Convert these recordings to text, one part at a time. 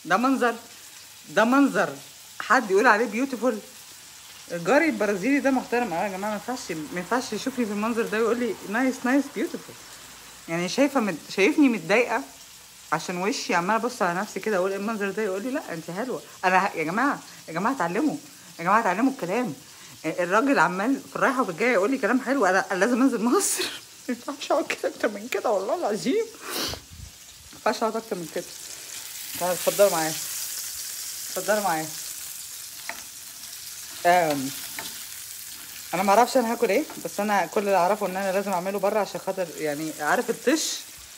ده منظر ده منظر حد يقول عليه بيوتيفول الجاري البرازيلي ده محترم اه يا جماعه ما ينفعش ما ينفعش يشوفني في المنظر ده ويقول لي نايس نايس بيوتيفول يعني شايفه مد... شايفني متضايقه عشان وشي عماله ابص على نفسي كده اقول ايه المنظر ده يقول لي لا انت حلوه انا ه- يا جماعه يا جماعه اتعلموا يا جماعه اتعلموا الكلام الراجل عمال في الرايحه وفي الجايه يقول لي كلام حلو انا أنا لازم انزل مصر ما ينفعش اقعد كده اكتر من كده والله العظيم ما ينفعش اقعد اكتر من كده تعالوا اتفضلوا معايا اتفضلوا معايا أم. انا ما اعرفش انا هاكل ايه بس انا كل اللي اعرفه ان انا لازم اعمله بره عشان خاطر يعني عارف الطش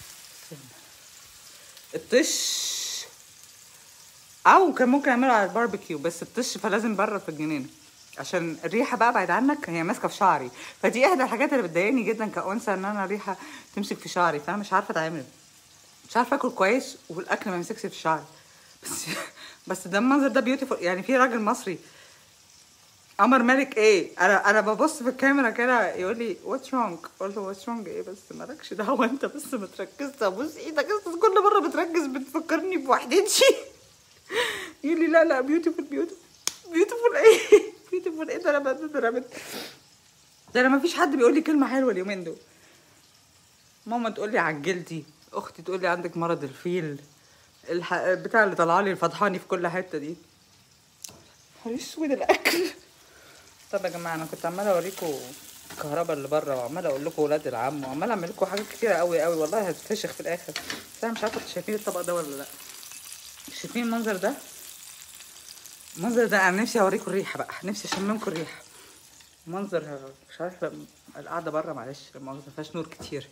الطش او كان ممكن اعمله على الباربيكيو بس الطش فلازم بره في الجنينه عشان الريحه بقى بعد عنك هي ماسكه في شعري فدي احدى الحاجات اللي بتضايقني جدا كانثى ان انا ريحه تمسك في شعري فانا مش عارفه اتعامل مش عارفه اكل كويس والاكل ما يمسكش في شعري بس بس ده المنظر ده بيوتيفول يعني في راجل مصري عمر مالك ايه انا انا ببص في الكاميرا كده يقول لي واتس رونج اقول له واتس رونج ايه بس مالكش دعوه انت بس ما تركزش ابوس ايدك بس كل مره بتركز بتفكرني بوحدتي يقول لي لا لا بيوتيفول بيوتيفول بيوتيفول ايه بيوتيفول ايه ده انا بت- ده انا بت- ده انا ما فيش حد بيقول لي كلمه حلوه اليومين دول ماما تقول لي عجلتي اختي تقول لي عندك مرض الفيل الح... بتاع اللي طالعه لي الفضحاني في كل حته دي نهار اسود الاكل طب يا جماعه انا كنت عماله اوريكم الكهرباء اللي بره وعماله اقول لكم ولاد العم وعماله اعمل لكم حاجات كتيره قوي قوي والله هتفشخ في الاخر بس انا مش عارفه انتوا شايفين الطبق ده ولا لا شايفين المنظر ده المنظر ده انا نفسي اوريكم الريحه بقى نفسي اشممكم الريحه منظر مش عارفه القعده بره معلش ما فيهاش نور كتير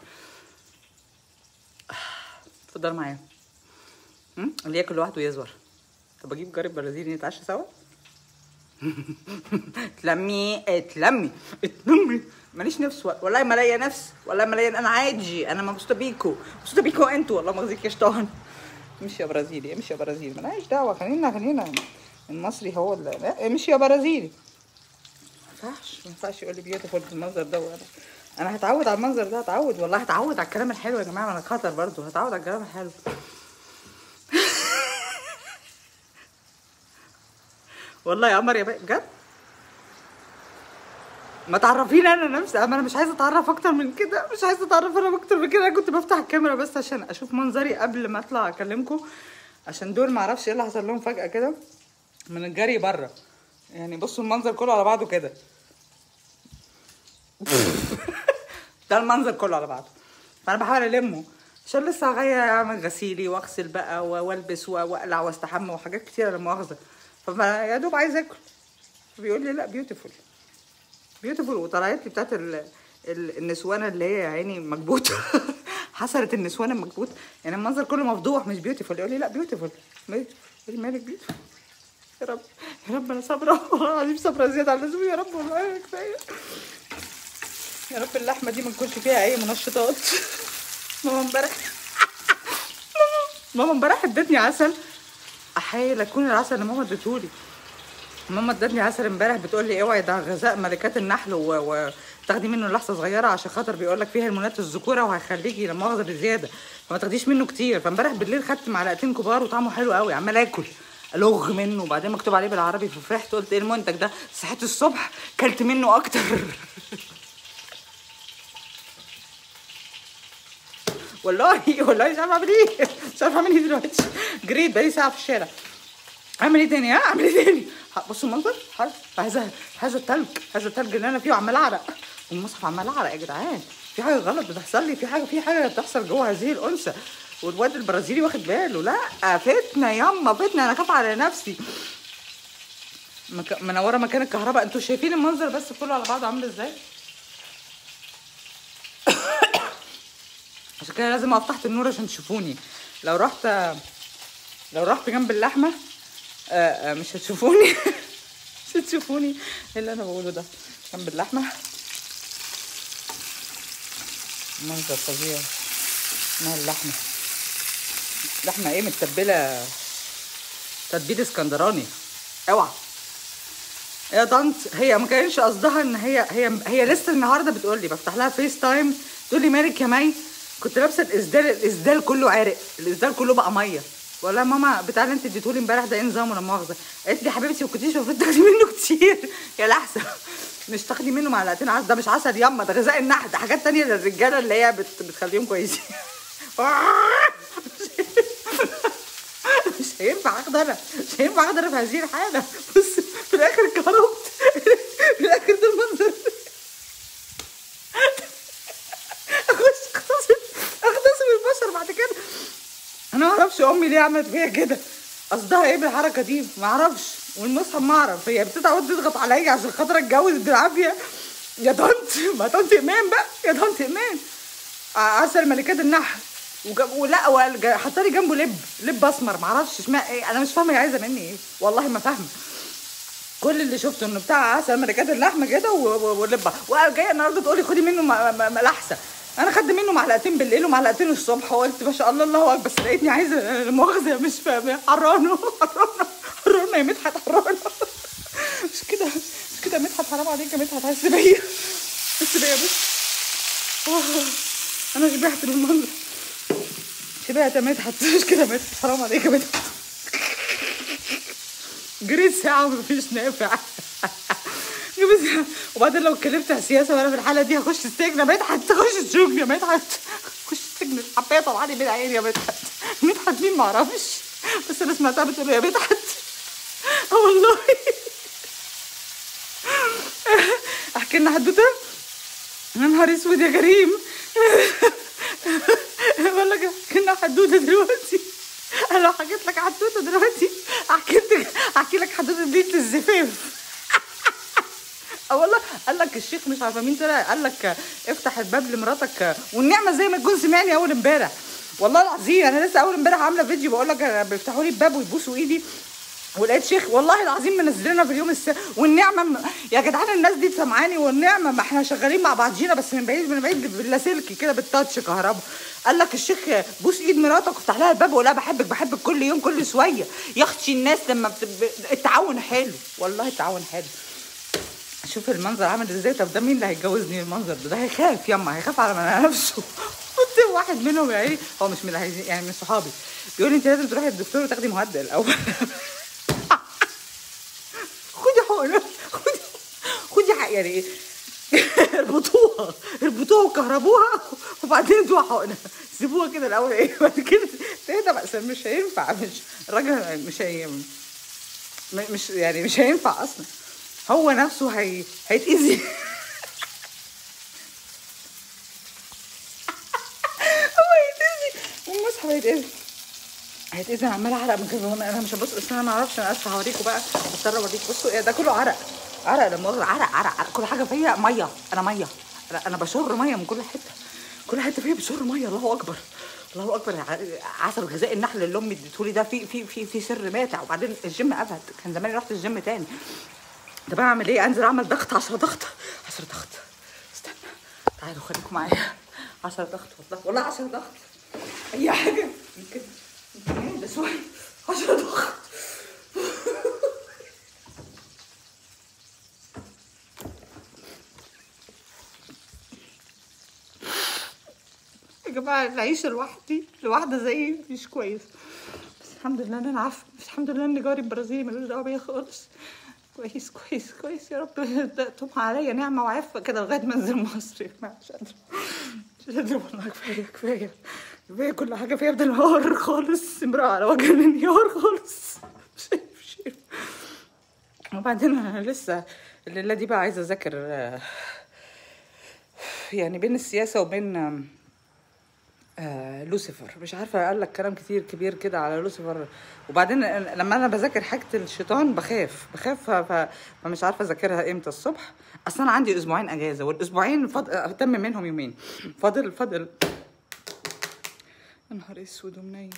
اتفضل معايا أم؟ اللي ياكل لوحده يزور طب اجيب جارب برازيلي نتعشى سوا تلمي اتلمي اتلمي ماليش نفس والله ما ليا نفس والله ما ليا انا عادي انا مبسوطه بيكو مبسوطه بيكو انتوا والله ما يا شطان مش يا برازيلي مش يا برازيلي مالهاش دعوه خلينا خلينا المصري هو اللي لا، مش يا برازيلي ما ينفعش ما ينفعش يقول لي بيوتيفول بالمنظر ده وانا انا هتعود على المنظر ده هتعود والله هتعود على الكلام الحلو يا جماعه انا خطر برضو هتعود على الكلام الحلو والله يا قمر يا بقى بجد ما تعرفيني انا نفسي انا مش عايزه اتعرف اكتر من كده مش عايزه اتعرف انا اكتر من كده انا كنت بفتح الكاميرا بس عشان اشوف منظري قبل ما اطلع اكلمكم عشان دول ما اعرفش ايه اللي حصل لهم فجاه كده من الجري بره يعني بصوا المنظر كله على بعضه كده ده المنظر كله على بعضه فانا بحاول المه عشان لسه هغير اعمل غسيلي واغسل بقى و- والبس و- واقلع واستحمى وحاجات كتيره لا مؤاخذه فما يا دوب عايز اكل بيقول لي لا بيوتيفول بيوتيفول وطلعت لي بتاعت ال... ال... النسوانه اللي هي يا عيني مكبوته حصلت النسوان المكبوت يعني المنظر كله مفضوح مش بيوتيفول يقول لي لا بيوتيفول مالك بيوتيفول يا رب يا رب انا صابره والله العظيم صابره زياده عن اللزوم يا رب والله كفايه يا رب اللحمه دي ما تكونش فيها اي منشطات ماما امبارح ماما امبارح ادتني عسل احايل اكون العسل اللي ماما اديتهولي ماما ادتني عسل امبارح بتقول لي اوعي ده غذاء ملكات النحل و- وتاخدي منه لحظه صغيره عشان خاطر بيقول لك فيه هرمونات الذكوره وهيخليكي لا مؤاخذه بزياده فما تاخديش منه كتير فامبارح بالليل خدت معلقتين كبار وطعمه حلو قوي عمال اكل الغ منه وبعدين مكتوب عليه بالعربي ففرحت قلت ايه المنتج ده صحيت الصبح كلت منه اكتر والله والله مش عارفه اعمل ايه مش عارفه اعمل ايه دلوقتي جريت بقالي ساعه في الشارع اعمل ايه تاني ها اعمل ايه تاني ه- بصوا المنظر ه- هذا هذا التلج هذا التلج اللي انا فيه وعمال اعرق والمصحف عمال اعرق يا جدعان في حاجه غلط بتحصل لي في حاجه في حاجه بتحصل جوه هذه الانثى والواد البرازيلي واخد باله لا فتنه ياما فتنه انا خاف على نفسي مك... منوره مكان الكهرباء انتوا شايفين المنظر بس كله على بعضه عامل ازاي عشان كده لازم اقف تحت النور عشان تشوفوني لو رحت لو رحت جنب اللحمه آه، آه، مش هتشوفوني مش هتشوفوني ايه اللي انا بقوله ده جنب اللحمه منظر فظيع اسمها اللحمه لحمه ايه متبله تتبيل اسكندراني اوعى يا طنط هي ما كانش قصدها ان هي هي هي لسه النهارده بتقول لي بفتح لها فيس تايم تقول لي مالك يا مي كنت لابسه الاسدال الاسدال كله عرق الاسدال كله بقى ميه ولا يا ماما بتاع اللي انت اديتهولي امبارح ده ايه نظامه لا مؤاخذه قالت لي يا حبيبتي ما كنتيش المفروض تاخدي منه كتير يا لحسن مش تاخدي منه معلقتين عسل ده مش عسل ياما ده غذاء النحل ده حاجات تانية للرجاله اللي هي بت... بتخليهم كويسين مش هينفع اخد انا مش هينفع اخد انا في هذه الحاله بص في الاخر كرمت في الاخر ده المنظر اخش اغتصب اغتصب البشر بعد كده انا ما اعرفش امي ليه عملت فيا كده قصدها ايه بالحركه دي ما اعرفش والمصحف ما اعرف هي بتتعود تضغط عليا عشان خاطر اتجوز بالعافيه يا طنط ما طنط ايمان بقى يا طنط ايمان عسل ملكات النحل وجاب ولا وقال- حاطه لي جنبه لب لب اسمر ما اعرفش اشمعنى ايه انا مش فاهمه هي عايزه مني ايه والله ما فاهمه كل اللي شفته انه بتاع عسل ملكات اللحمه كده و- و- ولبه وجايه النهارده تقولي خدي منه م- م- ملحسه انا خدت منه معلقتين بالليل ومعلقتين الصبح وقلت ما شاء الله الله اكبر بس لقيتني عايزه لا مؤاخذه مش فاهمه حرانه حرانه حرانه يا مدحت حرانه مش كده مش كده يا مدحت حرام عليك يا مدحت عايز بيا بس بيا بس آه، انا شبعت من المنظر شبعت يا مدحت مش كده يا مدحت حرام عليك يا مدحت جريت ساعة ومفيش نافع بس- وبعدين لو اتكلمت على السياسة وانا في الحالة دي هخش السجن يا مدحت تخش السجن يا مدحت خش السجن الحباية طبعا لي من عيني يا مدحت مدحت مين معرفش بس انا سمعتها بتقول له يا مدحت اه والله احكي لنا حدوته يا نهار اسود يا كريم بقول لك احكي لنا حدوته دلوقتي انا لو حكيت لك حدوته دلوقتي احكي لك احكي لك حدوته ليله الزفاف اه والله قال لك الشيخ مش عارفه مين طلع قال لك افتح الباب لمراتك والنعمه زي ما تكون سمعني اول امبارح والله العظيم انا لسه اول امبارح عامله فيديو بقول لك أنا بيفتحوا لي الباب ويبوسوا ايدي ولقيت شيخ والله العظيم منزلنا في اليوم الس... والنعمه م... يا جدعان الناس دي سامعاني والنعمه ما احنا شغالين مع بعضينا بس من بعيد من بعيد باللاسلكي كده بالتاتش كهرباء قال لك الشيخ بوس ايد مراتك وافتح لها الباب وقول لها بحبك بحبك كل يوم كل شويه يا اختي الناس لما بت... ب- التعاون حلو والله التعاون حلو شوف المنظر عامل ازاي طب ده مين اللي هيتجوزني المنظر ده ده هيخاف يما هيخاف على من نفسه قلت واحد منهم يعني هو مش من اللي هيزي- يعني من صحابي بيقول لي انت لازم تروحي للدكتور وتاخدي مهدئ الاول خدي حقنه خدي خدي حق يعني ايه اربطوها اربطوها وكهربوها وبعدين ادوها حقنه سيبوها كده الاول ايه بعد كده تهدى بقى مش هينفع مش الراجل مش هي م- مش يعني مش هينفع اصلا هو نفسه هي هيتأذي هو هيتأذي والمصحف هيتأذي هيتأذي انا عماله اعرق من كده انا مش هبص بس انا ما اعرفش انا اسفه هوريكم بقى هضطر اوريكم بصوا إيه ده كله عرق عرق لما مؤاخذة عرق عرق عرق كل حاجه فيا ميه انا ميه انا انا بشر ميه من كل حته كل حته فيا بشر ميه الله اكبر الله اكبر ع- عسل غذاء النحل اللي امي اديتهولي ده في في في في سر ماتع وبعدين الجيم ابد كان زماني رحت الجيم تاني طب اعمل ايه انزل اعمل ضغط 10 ضغط 10 ضغط استنى تعالوا خليكم معايا 10 ضغط والله والله 10 ضغط اي حاجه يمكن يمكن ده شويه 10 ضغط يا جماعه العيشه لوحدي لوحده زيي مش كويس بس الحمد لله ان انا عارفه بس الحمد لله ان جاري البرازيلي ملوش دعوه بيا خالص كويس كويس كويس يا رب تمحى عليا نعمه وعفه كده لغايه ما انزل مصر يا جماعه مش قادره مش قادره والله كفايه كفايه كفايه كل حاجه فيها بتنهار خالص امراه على وجه الانهيار خالص مش شايف شايف وبعدين انا لسه الليله دي بقى عايزه اذاكر آه، يعني بين السياسه وبين آم، آه لوسيفر مش عارفه قال لك كلام كتير كبير كده على لوسيفر وبعدين لما انا بذاكر حاجه الشيطان بخاف بخاف ف- ف- فمش عارفه اذاكرها امتى الصبح اصل انا عندي اسبوعين اجازه والاسبوعين فاضل تم منهم يومين فاضل فاضل يا نهار اسود ومنيل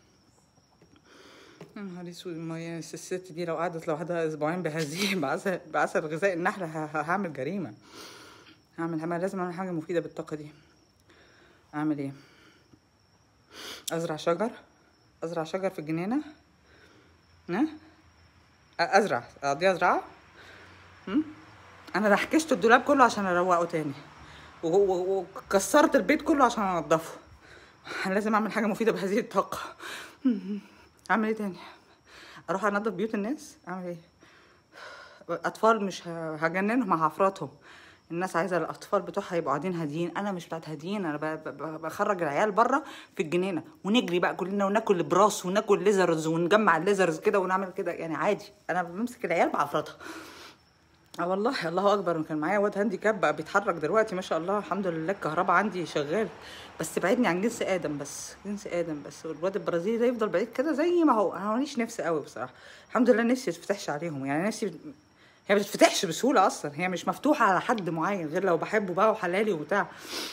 يا نهار اسود ما هي الست دي لو قعدت لوحدها اسبوعين بهذه بعسل بعسل غذاء النحل ه- ه- هعمل جريمه هعمل هعمل لازم اعمل حاجه مفيده بالطاقه دي اعمل ايه ازرع شجر ازرع شجر في الجنينه ها أ- ازرع اقضيها زراعه هم؟ انا رحكشت الدولاب كله عشان اروقه تاني و- و- وكسرت البيت كله عشان انضفه لازم اعمل حاجه مفيده بهذه الطاقه اعمل ايه تاني اروح انضف بيوت الناس اعمل ايه اطفال مش ه- هجننهم هفرطهم الناس عايزه الاطفال بتوعها يبقوا قاعدين هاديين انا مش بتاعت هاديين انا ب- ب- ب- بخرج العيال بره في الجنينه ونجري بقى كلنا وناكل براس وناكل ليزرز ونجمع الليزرز كده ونعمل كده يعني عادي انا بمسك العيال بعفرطها اه والله الله اكبر كان معايا واد هاندي كاب بقى بيتحرك دلوقتي ما شاء الله الحمد لله الكهرباء عندي شغال بس بعدني عن جنس ادم بس جنس ادم بس والواد البرازيلي ده يفضل بعيد كده زي ما هو انا ماليش نفس قوي بصراحه الحمد لله نفسي ما تفتحش عليهم يعني نفسي هي ما بتتفتحش بسهوله اصلا هي مش مفتوحه على حد معين غير لو بحبه بقى وحلالي وبتاع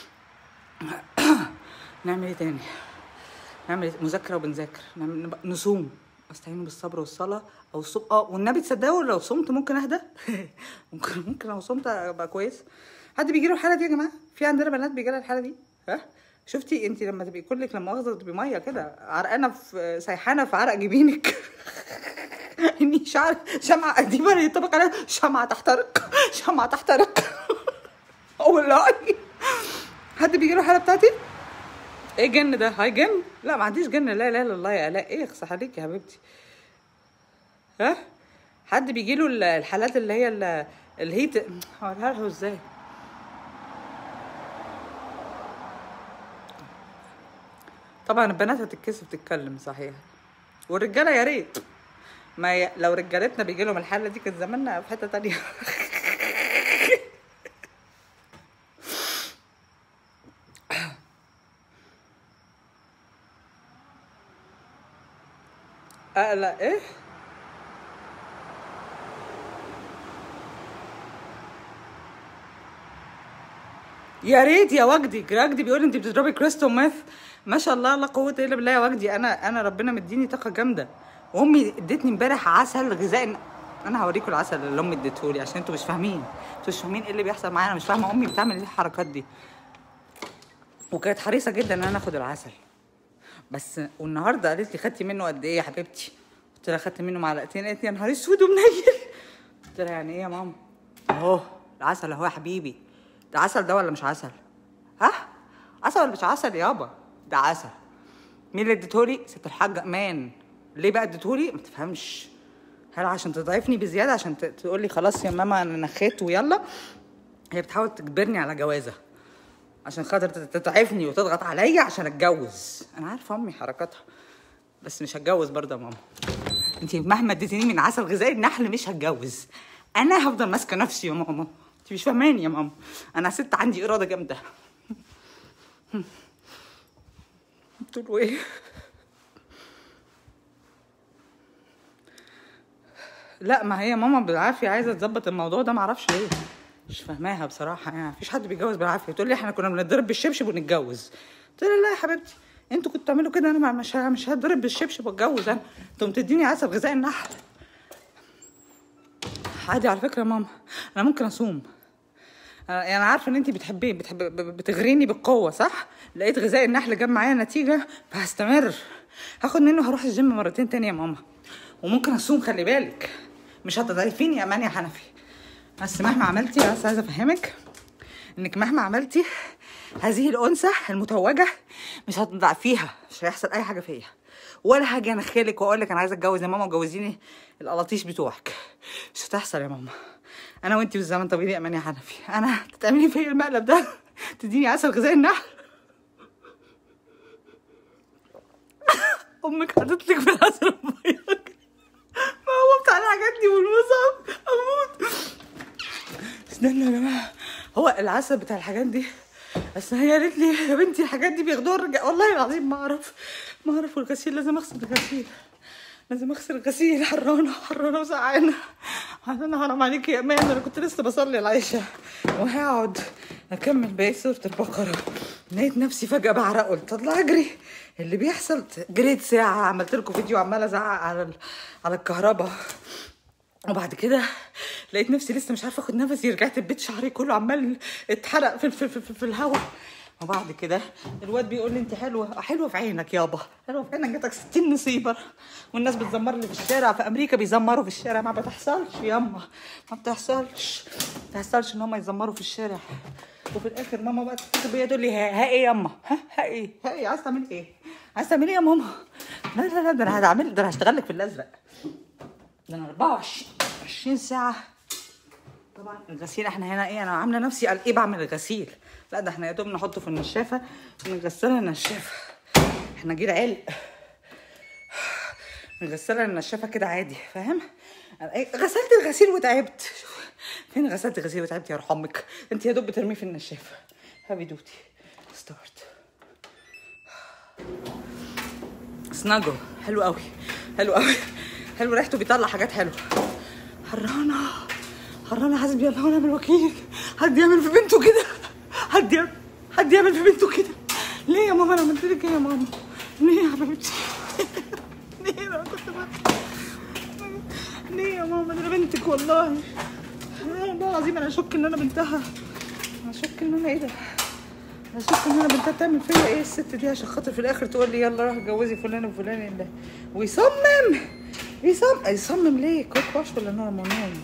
نعمل ايه تاني نعمل إيه؟ مذاكره وبنذاكر نعمل نبقى- نصوم استعين بالصبر والصلاه او الصوم اه والنبي تصدقوا لو صمت ممكن اهدى ممكن ممكن لو صمت ابقى كويس حد بيجي له الحاله دي يا جماعه في عندنا بنات بيجي لها الحاله دي ها شفتي انت لما تبقي كلك لما مؤاخذه تبقي ميه كده عرقانه في سيحانه في عرق جبينك اني شعر شمعة قديمة اللي يطبق عليها شمعة تحترق شمعة تحترق والله حد بيجي له الحالة بتاعتي ايه جن ده هاي جن لا ما عنديش جن لا لا لا الله يا الاء ايه اخص عليك يا حبيبتي ها حد بيجي له الحالات اللي هي ال- الهيت هقولها له ازاي طبعا البنات هتتكسف تتكلم صحيح والرجاله يا ريت ما ي... لو رجالتنا بيجي لهم الحاله دي كان زماننا في حته تانية اقلق ايه يا ريت يا وجدي وجدي بيقول انت بتضربي كريستال ميث ما شاء الله لا قوه الا بالله يا وجدي انا انا ربنا مديني طاقه جامده وامي ادتني امبارح عسل غذائي انا هوريكم العسل اللي امي اديتهولي عشان انتوا مش فاهمين انتوا مش فاهمين ايه اللي بيحصل معايا انا مش فاهمه امي بتعمل ايه الحركات دي وكانت حريصه جدا ان انا اخد العسل بس والنهارده قالت لي خدتي منه قد ايه يا حبيبتي قلت لها خدت منه معلقتين قالت لي يا نهار اسود ومنيل قلت لها يعني ايه يا ماما اهو العسل اهو يا حبيبي ده عسل ده ولا مش عسل ها عسل ولا مش عسل يابا ده عسل مين اللي اديتهولي ست الحاجه امان ليه بقى اديتهولي ما تفهمش هل عشان تضعفني بزياده عشان ت- تقولي خلاص يا ماما انا نخيت ويلا هي بتحاول تجبرني على جوازه عشان خاطر تت- تتعبني وتضغط عليا عشان اتجوز انا عارفه امي حركاتها بس مش هتجوز برضه يا ماما انت مهما اديتيني من عسل غذائي النحل مش هتجوز انا هفضل ماسكه نفسي يا ماما انت مش فاهماني يا ماما انا ست عندي اراده جامده قلت له ايه لا ما هي ماما بالعافيه عايزه تظبط الموضوع ده معرفش ليه مش فاهماها بصراحه يعني مفيش حد بيتجوز بالعافيه تقول لي احنا كنا بنتضرب بالشبشب ونتجوز قلت لها لا يا حبيبتي انتوا كنتوا تعملوا كده انا ما- مش ه- مش هتضرب بالشبشب واتجوز انا انتوا بتديني عسل غذائي النحل عادي على فكره يا ماما انا ممكن اصوم انا يعني عارفه ان انت بتحبيه بتحب ب- بتغريني بالقوه صح لقيت غذاء النحل جاب معايا نتيجه فهستمر هاخد منه هروح الجيم مرتين تاني يا ماما وممكن اصوم خلي بالك مش هتضعفيني يا مان يا حنفي بس مهما عملتي بس عايزه افهمك انك مهما عملتي هذه الانثى المتوجه مش هتضعفيها مش هيحصل اي حاجه فيا ولا هاجي انخلك واقول لك انا عايزه اتجوز يا ماما وجوزيني القلاطيش بتوعك مش هتحصل يا ماما انا وانتي والزمن طويل يا امان يا حنفي انا تتعملي فيا المقلب ده تديني عسل غذائي النحل امك حطت لك في العسل الميه ما هو بتاع الحاجات دي والمصعب اموت استنوا يا جماعه هو العسل بتاع الحاجات دي بس هي قالت لي يا بنتي الحاجات دي بياخدوها الرجال والله العظيم ما اعرف ما اعرف والغسيل لازم اغسل الغسيل لازم اغسل الغسيل حرانه حرانه وسقعانه عشان حرام عليك يا امان انا كنت لسه بصلي العشاء وهقعد اكمل باقي سوره البقره لقيت نفسي فجاه بعرق قلت اطلع اجري اللي بيحصل جريت ساعه عملت لكم فيديو عماله ازعق على ال- على الكهرباء وبعد كده لقيت نفسي لسه مش عارفه اخد نفسي رجعت البيت شعري كله عمال اتحرق في في في, في, في الهواء وبعد كده الواد بيقول لي انت حلوه حلوه في عينك يابا حلوه في عينك جاتك 60 نصيبه والناس بتزمر لي في الشارع في امريكا بيزمروا في الشارع ما بتحصلش ياما ما بتحصلش ما بتحصلش ان هم يزمروا في الشارع وفي الاخر ماما بقى تتصل بيا تقول لي ها, ها ايه ياما ها ها ايه ها ايه عايز تعمل ايه عايز تعمل ايه يا ماما لا لا لا ده انا هعمل ده انا هشتغل لك في الازرق ده انا 24 20 ساعه طبعا الغسيل احنا هنا ايه انا عامله نفسي قال ايه بعمل الغسيل لا ده احنا يا دوب نحطه في النشافه ونغسلها النشافه احنا جيل علق نغسلها النشافه كده عادي فاهم أنا إيه، غسلت الغسيل وتعبت شوف، فين غسلت الغسيل وتعبت يا روح امك انت يا دوب بترميه في النشافه هابي دوتي ستارت سناجو حلو قوي حلو قوي حلو ريحته بيطلع حاجات حلوه حرانه حرانه حسبي الله ونعم الوكيل حد يعمل في بنته كده حد يعمل حد يعمل في بنته كده ليه يا ماما انا عملت لك ايه يا ماما ليه يا حبيبتي ليه انا كنت بضحك ليه يا ماما ده انا بنتك والله والله العظيم انا اشك ان انا بنتها انا اشك ان انا ايه ده انا اشك ان انا بنتها بتعمل فيا ايه الست دي عشان خاطر في الاخر تقول لي يلا روح اتجوزي فلان وفلان اللي ويصمم يصمم يصمم ليه كوك واش ولا نوع منوم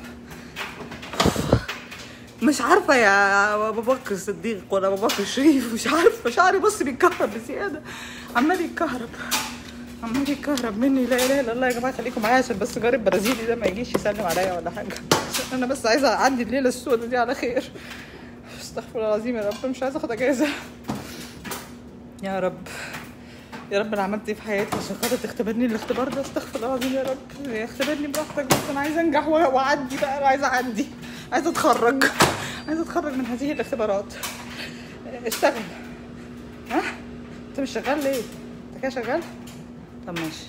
مش عارفه يا ابو بكر الصديق ولا ابو بكر الشريف مش عارفه شعري بص بيتكهرب بزياده عمال يتكهرب عمال يتكهرب مني لا اله الا الله يا جماعه خليكم معايا عشان بس جاري البرازيلي ده ما يجيش يسلم عليا ولا حاجه عشان انا بس عايزه اعدي الليله السوداء دي على خير استغفر الله العظيم يا رب مش عايزه اخد اجازه يا رب يا رب انا عملت ايه في حياتي عشان خاطر تختبرني الاختبار ده استغفر الله العظيم يا رب اختبرني براحتك بس انا عايزه انجح و- واعدي بقى انا عايزه اعدي عايزه اتخرج عايزه اتخرج من هذه الاختبارات اشتغل ها انت مش شغال ليه انت كده شغال طب ماشي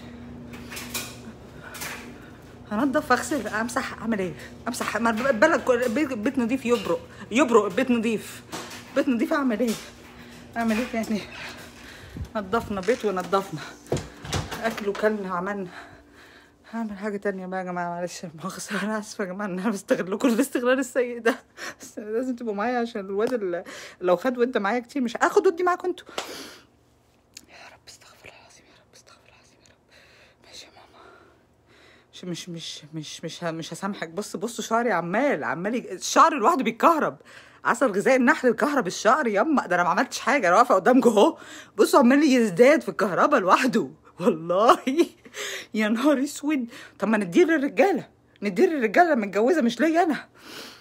هنضف اغسل امسح اعمل ايه امسح ما البلد كل- البيت بيت نضيف يبرق يبرق البيت نضيف بيت نضيف اعمل ايه اعمل ايه تاني نضفنا بيت ونضفنا اكل وكلنا وعملنا هعمل حاجة تانية بقى يا جماعة معلش مؤاخذة أنا آسفة يا جماعة إن أنا بستغلكم الاستغلال السيء ده بس لازم تبقوا معايا عشان الواد اللي لو خد ود معايا كتير مش هاخد ودي معاكم انتوا يا رب استغفر الله العظيم يا رب استغفر الله العظيم يا رب ماشي يا ماما مش مش مش مش مش ه- مش هسامحك بص بص شعري عمال عمال يج- الشعر لوحده بيتكهرب عسل غذائي النحل الكهرب الشعر يما ده انا ما عملتش حاجه انا واقفه قدامكم اهو بصوا عمال يزداد في الكهرباء لوحده والله يا نهار اسود طب ما نديه للرجاله نديه للرجاله متجوزه مش ليا انا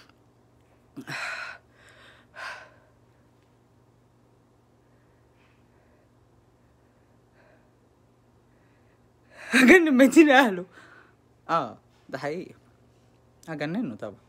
هجنن ميتين اهله اه ده حقيقي هجننه طبعا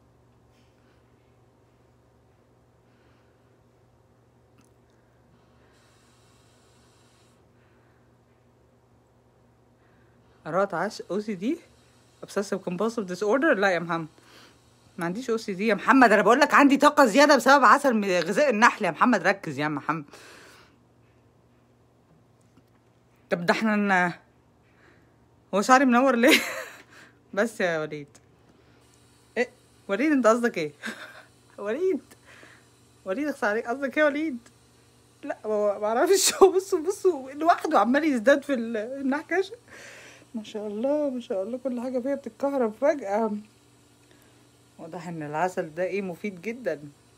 قرأت عش او سي دي obsessive compulsive disorder لا يا محمد ما عنديش او سي دي يا محمد انا بقول لك عندي طاقه زياده بسبب عسل من غذاء النحل يا محمد ركز يا محمد طب ده احنا ن- هو شعري منور ليه بس يا وليد ايه وليد انت قصدك ايه وليد وليد اخص عليك قصدك ايه يا وليد لا ما ما اعرفش هو بصوا بصوا لوحده عمال يزداد في ال- النحكشه ما شاء الله ما شاء الله كل حاجه فيها بتتكهرب فجاه واضح ان العسل ده ايه مفيد جدا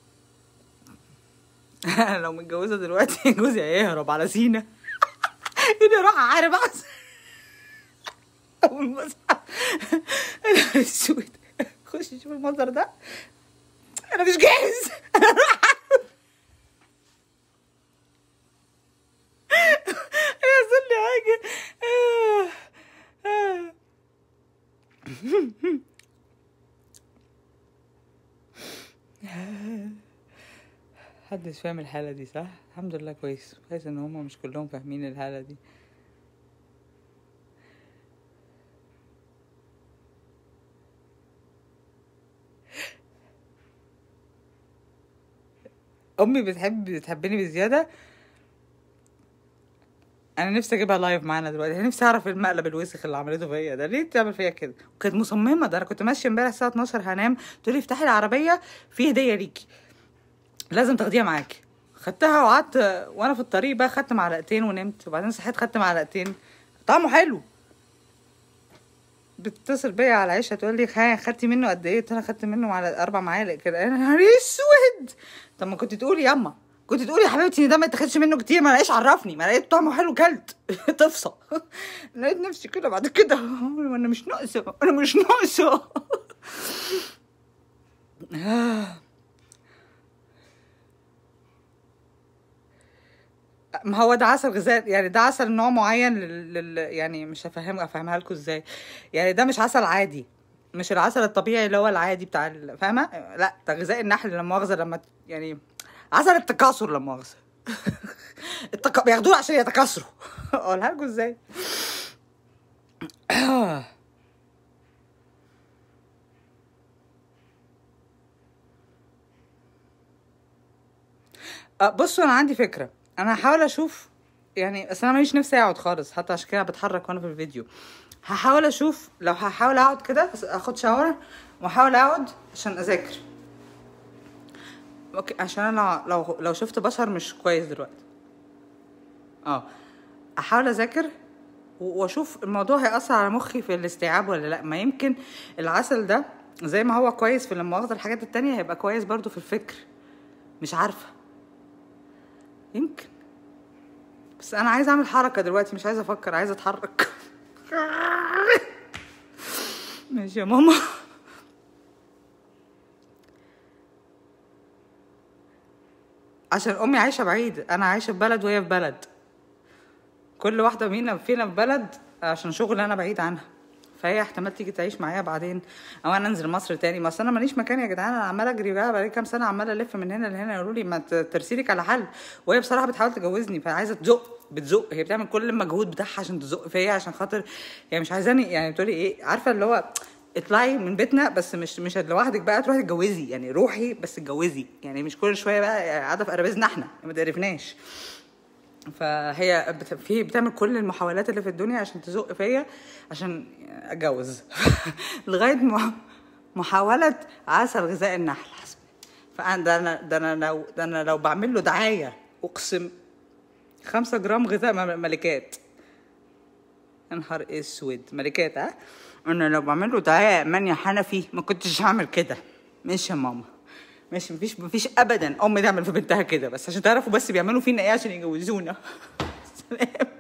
لو متجوزه دلوقتي جوزي هيهرب على سينا اني اروح اعارب عسل اول ما اصحى يا نهار اسود خش شوف المنظر ده انا مش جاهز انا اروح أعارب. يحصل لي حاجه آه. آه. محدش فاهم الحالة دي صح؟ الحمد لله كويس كويس ان هما مش كلهم فاهمين الحالة دي امي بتحب بتحبني بزيادة انا نفسي اجيبها لايف معانا دلوقتي انا نفسي اعرف المقلب الوسخ اللي عملته فيا ده ليه تعمل فيا كده كانت مصممه ده انا كنت ماشيه امبارح الساعه 12 هنام تقولي افتحي العربيه في هديه ليكي لازم تاخديها معاكي خدتها وقعدت وانا في الطريق بقى خدت معلقتين ونمت وبعدين صحيت خدت معلقتين طعمه حلو بتتصل بيا على عيشه تقول لي ها خدتي منه قد ايه قلت لها خدت منه على اربع معالق كده انا نهار اسود طب ما كنت تقولي ياما كنت تقولي يا حبيبتي ان ده ما يتاخدش منه كتير ما لقيش عرفني ما لقيت طعمه حلو كلت تفصى لقيت نفسي كده بعد كده انا مش ناقصه انا مش ناقصه ما هو ده عسل غذائي يعني ده عسل نوع معين لل... لل... يعني مش هفهم افهمها لكم ازاي يعني ده مش عسل عادي مش العسل الطبيعي اللي هو العادي بتاع ال- فاهمه لا ده غذاء النحل لا مؤاخذه لما ت- يعني عسل التكاثر لا مؤاخذه التك... بياخدوه عشان يتكاثروا اقولها لكم ازاي أه، بصوا انا عندي فكره انا هحاول اشوف يعني اصل انا ماليش نفسي اقعد خالص حتى عشان كده بتحرك وانا في الفيديو هحاول اشوف لو هحاول اقعد كده بس اخد شاور واحاول اقعد عشان اذاكر اوكي عشان انا لو لو شفت بشر مش كويس دلوقتي اه احاول اذاكر و- واشوف الموضوع هيأثر على مخي في الاستيعاب ولا لا ما يمكن العسل ده زي ما هو كويس في لما واخد الحاجات التانية هيبقى كويس برضو في الفكر مش عارفة يمكن بس انا عايزه اعمل حركه دلوقتي مش عايزه افكر عايزه اتحرك ماشي يا ماما عشان امي عايشه بعيد انا عايشه في بلد وهي في بلد كل واحده فينا فينا في بلد عشان شغل انا بعيد عنها فهي احتمال تيجي تعيش معايا بعدين او انا انزل مصر تاني ما أصل انا ماليش مكان يا جدعان انا عماله اجري بقى بقالي كام سنه عماله الف من هنا لهنا يقولوا لي ما ت- ترسيلك على حل وهي بصراحه بتحاول تجوزني فعايزه تزق بتزق هي بتعمل كل المجهود بتاعها عشان تزق فيا عشان خاطر هي مش عايزاني يعني بتقولي ايه عارفه اللي هو اطلعي من بيتنا بس مش مش لوحدك بقى تروحي تتجوزي يعني روحي بس اتجوزي يعني مش كل شويه بقى قاعده في قرابيزنا احنا ما تقرفناش فهي بت... في بتعمل كل المحاولات اللي في الدنيا عشان تزق فيا عشان اتجوز لغايه م... محاوله عسل غذاء النحل حسبي فانا ده انا ده انا لو ده انا لو بعمل له دعايه اقسم خمسة جرام غذاء م- ملكات يا نهار اسود ملكات ها انا لو بعمل له دعايه مانيا حنفي ما كنتش هعمل كده ماشي يا ماما ماشي مفيش مفيش ابدا ام تعمل في بنتها كده بس عشان تعرفوا بس بيعملوا فينا ايه عشان يجوزونا سلام